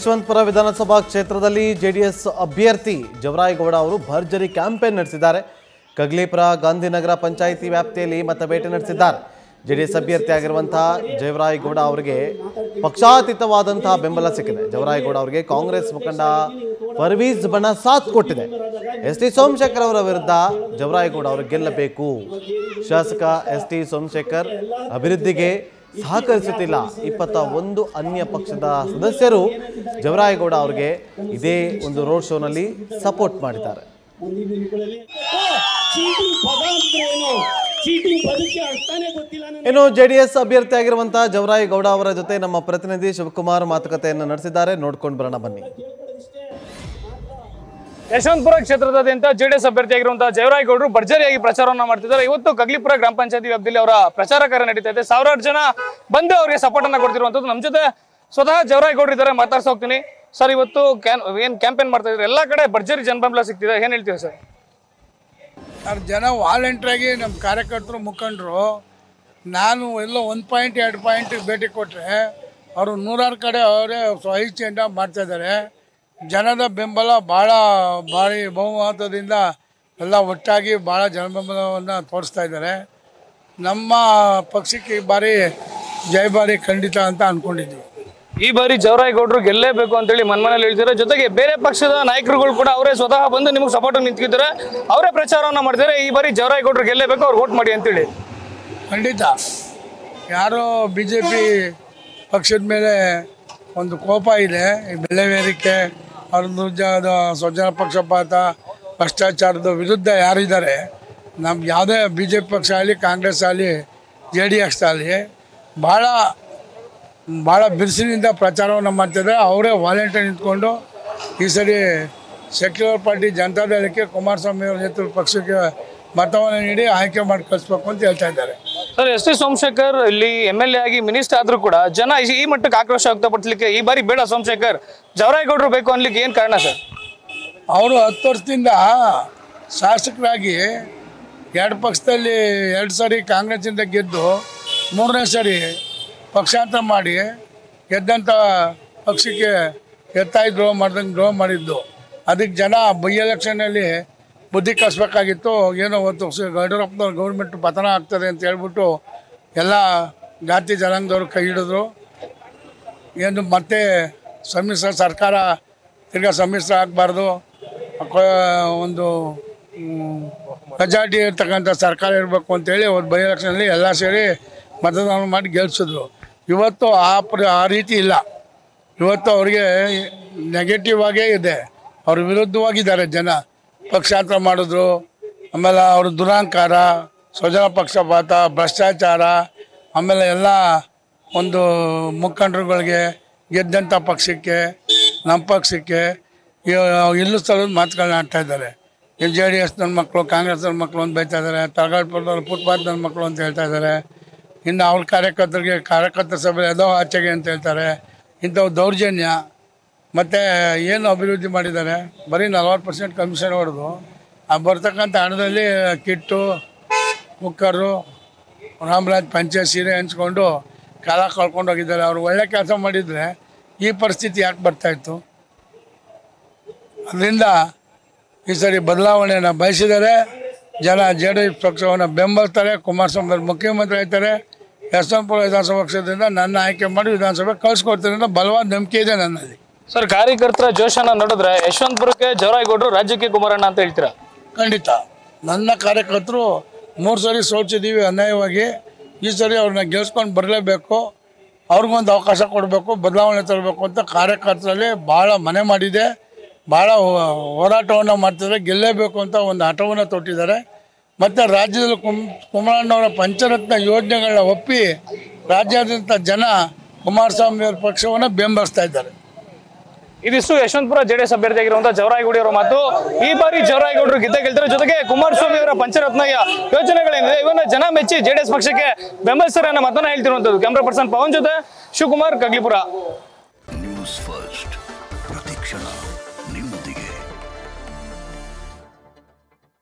ಯಶವಂತಪುರ ವಿಧಾನಸಭಾ ಕ್ಷೇತ್ರದಲ್ಲಿ ಜೆಡಿಎಸ್ ಅಭ್ಯರ್ಥಿ ಜವರಾಯಗೌಡ ಅವರು ಭರ್ಜರಿ ಕ್ಯಾಂಪೇನ್ ನಡೆಸಿದ್ದಾರೆ ಕಗ್ಲಿಪುರ ಗಾಂಧಿನಗರ ಪಂಚಾಯಿತಿ ವ್ಯಾಪ್ತಿಯಲ್ಲಿ ಮತಬೇಟೆ ನಡೆಸಿದ್ದಾರೆ ಜೆಡಿಎಸ್ ಅಭ್ಯರ್ಥಿ ಆಗಿರುವಂತಹ ಜವರಾಯಗೌಡ ಅವರಿಗೆ ಪಕ್ಷಾತೀತವಾದಂತಹ ಬೆಂಬಲ ಸಿಕ್ಕಿದೆ ಜವರಾಯಗೌಡ ಅವರಿಗೆ ಕಾಂಗ್ರೆಸ್ ಮುಖಂಡ ಪರ್ವೀಜ್ ಬಣ ಸಾಥ್ ಕೊಟ್ಟಿದೆ ಎಸ್ ಟಿ ಸೋಮಶೇಖರ್ ಅವರ ವಿರುದ್ಧ ಜವರಾಯಗೌಡ ಅವರು ಗೆಲ್ಲಬೇಕು ಶಾಸಕ ಎಸ್ ಟಿ ಸೋಮಶೇಖರ್ ಅಭಿವೃದ್ಧಿಗೆ ಸಹಕರಿಸುತ್ತಿಲ್ಲ ಇಪ್ಪತ್ತ ಒಂದು ಅನ್ಯ ಪಕ್ಷದ ಸದಸ್ಯರು ಜವರಾಯಗೌಡ ಅವರಿಗೆ ಇದೇ ಒಂದು ರೋಡ್ ಶೋನಲ್ಲಿ ಸಪೋರ್ಟ್ ಮಾಡಿದ್ದಾರೆ ಚೀಟಿಂಗ್ ಪದ ಅಂದ್ರೆ ಏನು ಚೀಟಿಂಗ್ ಪದಕ್ಕೆ ಅರ್ಥನೇ ಗೊತ್ತಿಲ್ಲ ನನಗೆ ಇನ್ನು ಜೆಡಿಎಸ್ ಅಭ್ಯರ್ಥಿ ಆಗಿರುವಂತಹ ಜವರಾಯಗೌಡ ಅವರ ಜೊತೆ ನಮ್ಮ ಪ್ರತಿನಿಧಿ ಶಿವಕುಮಾರ್ ಮಾತುಕತೆಯನ್ನು ನಡೆಸಿದ್ದಾರೆ ನೋಡ್ಕೊಂಡು ಬರೋಣ ಬನ್ನಿ ಯಶವಂತಪುರ ಕ್ಷೇತ್ರದಾದ್ಯಂತ ಜೆಡಿಎಸ್ ಅಭ್ಯರ್ಥಿಯಾಗಿರುವಂತಹ ಜಯರಾಯಗೌಡರು ಭರ್ಜರಿಯಾಗಿ ಪ್ರಚಾರವನ್ನ ಮಾಡ್ತಿದ್ದಾರೆ ಇವತ್ತು ಕಗ್ಲಿಪುರ ಗ್ರಾಮ ಪಂಚಾಯತಿ ವ್ಯಾಪ್ತಿಯಲ್ಲಿ ಅವರ ಪ್ರಚಾರ ಕಾರ್ಯ ನಡೀತಾ ಇದೆ ಸಾವಿರಾರು ಜನ ಬಂದು ಅವರಿಗೆ ಸಪೋರ್ಟ್ ಅನ್ನ ಕೊಡ್ತಿರುವಂತದ್ದು ನಮ್ಮ ಜೊತೆ ಸ್ವತಃ ಜವರಾಯಗೌಡರು ಇದ್ದಾರೆ ಮಾತಾಡ್ಸ ಹೋಗ್ತೀನಿ ಸರ್ ಇವತ್ತು ಕ್ಯಾನ್ ಏನ್ ಕ್ಯಾಂಪೇನ್ ಮಾಡ್ತಾ ಇದ್ದಾರೆ ಎಲ್ಲಾ ಕಡೆ ಭರ್ಜರಿ ಜನಬೆಂಬಲ ಸಿಗ್ತಿದೆ ಏನ್ ಹೇಳ್ತೀವಿ ಸರ್ ಸರ್ ಜನ ವಾಲಂಟ್ರಾಗಿ ನಮ್ಮ ಕಾರ್ಯಕರ್ತರು ಮುಖಂಡರು ನಾನು ಎಲ್ಲೋ ಒಂದು ಪಾಯಿಂಟ್ ಎರಡು ಪಾಯಿಂಟ್ ಭೇಟಿ ಕೊಟ್ಟರೆ ಅವರು ನೂರಾರು ಕಡೆ ಅವರೇ ಸ್ವಇಚ್ಛೆಯಿಂದ ಮಾಡ್ತಾಯಿದ್ದಾರೆ ಜನದ ಬೆಂಬಲ ಭಾಳ ಭಾರಿ ಬಹುಮಹತ್ವದಿಂದ ಎಲ್ಲ ಒಟ್ಟಾಗಿ ಭಾಳ ಜನಬೆಂಬಲವನ್ನು ತೋರಿಸ್ತಾ ಇದ್ದಾರೆ ನಮ್ಮ ಪಕ್ಷಕ್ಕೆ ಈ ಬಾರಿ ಜಯಭಾರಿ ಖಂಡಿತ ಅಂತ ಅಂದ್ಕೊಂಡಿದ್ವಿ ಈ ಬಾರಿ ಜವರಾಯಗೌಡರು ಗೆಲ್ಲೇಬೇಕು ಅಂತೇಳಿ ಮನ್ಮನೇಲಿ ಹೇಳ್ತಿದ್ದಾರೆ ಜೊತೆಗೆ ಬೇರೆ ಪಕ್ಷದ ನಾಯಕರುಗಳು ಕೂಡ ಅವರೇ ಸ್ವತಃ ಬಂದು ನಿಮಗೆ ಸಪೋರ್ಟ್ ನಿಂತಿದ್ದಾರೆ ಅವರೇ ಪ್ರಚಾರವನ್ನ ಮಾಡ್ತಿದ್ದಾರೆ ಈ ಬಾರಿ ಜವರಾಯಗೌಡರು ಗೆಲ್ಲೇಬೇಕು ಅವ್ರು ವೋಟ್ ಮಾಡಿ ಅಂತೇಳಿ ಖಂಡಿತ ಯಾರೋ ಬಿ ಜೆ ಪಿ ಪಕ್ಷದ ಮೇಲೆ ಒಂದು ಕೋಪ ಇದೆ ಈ ಬೆಲೆ ಏರಿಕೆ ಅವ್ರದ್ದು ಜ ಸ್ವಜನ ಪಕ್ಷಪಾತ ಭ್ರಷ್ಟಾಚಾರದ ವಿರುದ್ಧ ಯಾರಿದ್ದಾರೆ ನಮ್ಮ ಯಾವುದೇ ಬಿ ಜೆ ಪಿ ಪಕ್ಷ ಆಗಲಿ ಕಾಂಗ್ರೆಸ್ ಆಗಲಿ ಜೆ ಡಿ ಎಸ್ ಆಗಲಿ ಭಾಳ ಭಾಳ ಬಿರುಸಿನಿಂದ ಪ್ರಚಾರವನ್ನು ಮಾಡ್ತಿದ್ದಾರೆ ಅವರೇ ವಾಲಂಟಿಯರ್ ನಿಂತ್ಕೊಂಡು ಈ ಸರಿ ಸೆಕ್ಯುಲರ್ ಪಾರ್ಟಿ ಜನತಾದಳಕ್ಕೆ ಕುಮಾರಸ್ವಾಮಿ ಅವರ ನೇತೃತ್ವ ಪಕ್ಷಕ್ಕೆ ಮತವನ್ನು ನೀಡಿ ಆಯ್ಕೆ ಮಾಡಿ ಕಳಿಸ್ಬೇಕು ಅಂತ ಹೇಳ್ತಾ ಇದ್ದಾರೆ ಸರ್ ಎಸ್ ಟಿ ಸೋಮಶೇಖರ್ ಇಲ್ಲಿ ಎಂ ಎಲ್ ಎ ಆಗಿ ಮಿನಿಸ್ಟರ್ ಆದ್ರೂ ಕೂಡ ಜನ ಈ- ಈ ಮಟ್ಟಕ್ಕೆ ಆಕ್ರೋಶ ವ್ಯಕ್ತಪಡಿಸಲಿಕ್ಕೆ ಈ ಬಾರಿ ಬೇಡ ಸೋಮಶೇಖರ್ ಜವರಾಯಗೌಡರು ಬೇಕು ಅನ್ಲಿಕ್ಕೆ ಏನ್ ಕಾರಣ ಸರ್ ಅವರು ಹತ್ತು ವರ್ಷದಿಂದ ಶಾಸಕರಾಗಿ ಎರಡು ಪಕ್ಷದಲ್ಲಿ ಎರಡು ಸಾರಿ ಕಾಂಗ್ರೆಸ್ಸಿಂದ ಗೆದ್ದು ಮೂರನೇ ಸಾರಿ ಪಕ್ಷಾಂತರ ಮಾಡಿ ಗೆದ್ದಂಥ ಪಕ್ಷಕ್ಕೆ ಎತ್ತಾಯಿ ದ್ರೋಹ ಮಾಡ್ದಂಗೆ ದ್ರೋಹ ಮಾಡಿದ್ದು ಅದಕ್ಕೆ ಜನ ಬೈ ಎಲೆಕ್ಷನಲ್ಲಿ ಬುದ್ಧಿ ಕಲಿಸ್ಬೇಕಾಗಿತ್ತು ಏನೋ ಒಂದು ಯಡಿಯೂರಪ್ಪನವ್ರು ಗೌರ್ಮೆಂಟ್ ಪತನ ಆಗ್ತದೆ ಅಂತ ಹೇಳ್ಬಿಟ್ಟು ಎಲ್ಲ ಜಾತಿ ಜನಾಂಗದವ್ರು ಕೈ ಹಿಡಿದ್ರು ಏನು ಮತ್ತೆ ಸಮ್ಮಿಶ್ರ ಸರ್ಕಾರ ತಿರ್ಗಾ ಸಮ್ಮಿಶ್ರ ಆಗಬಾರ್ದು ಒಂದು ಮೆಜಾರಿಟಿ ಇರ್ತಕ್ಕಂಥ ಸರ್ಕಾರ ಇರಬೇಕು ಅಂತೇಳಿ ಒಂದು ಬೈ ಎಲೆಕ್ಷನಲ್ಲಿ ಎಲ್ಲ ಸೇರಿ ಮತದಾನ ಮಾಡಿ ಗೆಲ್ಸಿದ್ರು ಇವತ್ತು ಆ ಪ್ರ ಆ ರೀತಿ ಇಲ್ಲ ಇವತ್ತು ಅವ್ರಿಗೆ ನೆಗೆಟಿವ್ ಆಗೇ ಇದೆ ಅವ್ರ ವಿರುದ್ಧವಾಗಿದ್ದಾರೆ ಜನ ಪಕ್ಷಾಂತರ ಮಾಡಿದ್ರು ಆಮೇಲೆ ಅವ್ರ ದುರಾಂಕಾರ ಸ್ವಜನ ಪಕ್ಷಪಾತ ಭ್ರಷ್ಟಾಚಾರ ಆಮೇಲೆ ಎಲ್ಲ ಒಂದು ಮುಖಂಡರುಗಳಿಗೆ ಗೆದ್ದಂಥ ಪಕ್ಷಕ್ಕೆ ನಮ್ಮ ಪಕ್ಷಕ್ಕೆ ಇಲ್ಲು ಸ್ಥಳದ ಮಾತುಗಳನ್ನ ಆಡ್ತಾ ಇದ್ದಾರೆ ಇಲ್ಲಿ ಜೆ ಡಿ ಎಸ್ ನನ್ನ ಮಕ್ಕಳು ಕಾಂಗ್ರೆಸ್ ನನ್ನ ಮಕ್ಕಳು ಅಂತ ಬೈತಾ ಇದ್ದಾರೆ ತರಗಾಡ್ಪುರದವ್ರು ಫುಟ್ಪಾತ್ ನನ್ನ ಮಕ್ಕಳು ಅಂತ ಹೇಳ್ತಾ ಇದ್ದಾರೆ ಇನ್ನು ಅವ್ರ ಕಾರ್ಯಕರ್ತರಿಗೆ ಕಾರ್ಯಕರ್ತರ ಸಭೆ ಎದೋ ಆಚೆಗೆ ಅಂತ ಹೇಳ್ತಾರೆ ಇಂಥವು ದೌರ್ಜನ್ಯ ಮತ್ತು ಏನು ಅಭಿವೃದ್ಧಿ ಮಾಡಿದ್ದಾರೆ ಬರೀ ನಲ್ವತ್ತು ಪರ್ಸೆಂಟ್ ಕಮಿಷನ್ ಹೊಡೆದು ಆ ಬರ್ತಕ್ಕಂಥ ಹಣದಲ್ಲಿ ಕಿಟ್ಟು ಕುಕ್ಕರು ರಾಮರಾಜ್ ಪಂಚಾಯತ್ ಸೀರೆ ಹಂಚ್ಕೊಂಡು ಕಾಲ ಕಳ್ಕೊಂಡು ಹೋಗಿದ್ದಾರೆ ಅವ್ರು ಒಳ್ಳೆ ಕೆಲಸ ಮಾಡಿದರೆ ಈ ಪರಿಸ್ಥಿತಿ ಯಾಕೆ ಬರ್ತಾಯಿತ್ತು ಅದರಿಂದ ಈ ಸರಿ ಬದಲಾವಣೆಯನ್ನು ಬಯಸಿದ್ದಾರೆ ಜನ ಜೆ ಡಿ ಎಸ್ ಪಕ್ಷವನ್ನು ಬೆಂಬಲಿಸ್ತಾರೆ ಕುಮಾರಸ್ವಾಮಿ ಅವರು ಮುಖ್ಯಮಂತ್ರಿ ಆಯ್ತಾರೆ ಯಶವಂತಪುರ ವಿಧಾನಸಭಾ ಕ್ಷೇತ್ರದಿಂದ ನನ್ನ ಆಯ್ಕೆ ಮಾಡಿ ವಿಧಾನಸಭೆ ಕಳಿಸ್ಕೊಡ್ತೀನಿ ಅಂತ ಬಲವಾದ ನಂಬಿಕೆ ಇದೆ ನನ್ನಲ್ಲಿ ಸರ್ ಕಾರ್ಯಕರ್ತರ ಜೋಶನ್ನ ನೋಡಿದ್ರೆ ಯಶವಂತಪುರಕ್ಕೆ ಜವರಾಯಗೌಡರು ರಾಜ್ಯಕ್ಕೆ ಕುಮಾರಣ್ಣ ಅಂತ ಹೇಳ್ತೀರಾ ಖಂಡಿತ ನನ್ನ ಕಾರ್ಯಕರ್ತರು ಮೂರು ಸರಿ ಸೋಲ್ಸಿದ್ದೀವಿ ಅನ್ಯಾಯವಾಗಿ ಈ ಸರಿ ಅವ್ರನ್ನ ಗೆಲ್ಸ್ಕೊಂಡು ಬರಲೇಬೇಕು ಅವ್ರಿಗೊಂದು ಅವಕಾಶ ಕೊಡಬೇಕು ಬದಲಾವಣೆ ತರಬೇಕು ಅಂತ ಕಾರ್ಯಕರ್ತರಲ್ಲಿ ಭಾಳ ಮನೆ ಮಾಡಿದೆ ಭಾಳ ಹೋರಾಟವನ್ನು ಮಾಡ್ತಿದ್ದಾರೆ ಗೆಲ್ಲೇಬೇಕು ಅಂತ ಒಂದು ಹಠವನ್ನು ತೊಟ್ಟಿದ್ದಾರೆ ಮತ್ತು ರಾಜ್ಯದಲ್ಲಿ ಕುಮ್ ಕುಮಾರಣ್ಣವರ ಪಂಚರತ್ನ ಯೋಜನೆಗಳನ್ನ ಒಪ್ಪಿ ರಾಜ್ಯಾದ್ಯಂತ ಜನ ಕುಮಾರಸ್ವಾಮಿ ಅವರ ಪಕ್ಷವನ್ನು ಬೆಂಬಲಿಸ್ತಾ ಇದ್ದಾರೆ ಇದಿಷ್ಟು ಯಶವಂತಪುರ ಜೆಡಿಎಸ್ ಅಭ್ಯರ್ಥಿ ಆಗಿರುವಂತಹ ಜವರಾಯಗೌಡಿ ಅವರ ಮಾತು ಈ ಬಾರಿ ಜವರಾಯಗೌಡರು ಗೆದ್ದ ಗೆಲ್ತಾರೆ ಜೊತೆಗೆ ಕುಮಾರಸ್ವಾಮಿ ಅವರ ಪಂಚರತ್ನ ಯೋಜನೆಗಳೇನಿದೆ ಇವನ್ನ ಜನ ಮೆಚ್ಚಿ ಜೆಡಿಎಸ್ ಪಕ್ಷಕ್ಕೆ ಬೆಂಬಲಿಸ್ತಾರೆ ಅನ್ನೋ ಮಾತನ್ನ ಹೇಳ್ತಿರುವಂತದ್ದು ಕ್ಯಾಮ್ರಾ ಪರ್ಸನ್ ಪವನ್ ಜೊತೆ ಶಿವಕುಮಾರ್ ಕಗ್ಲಿಪುರ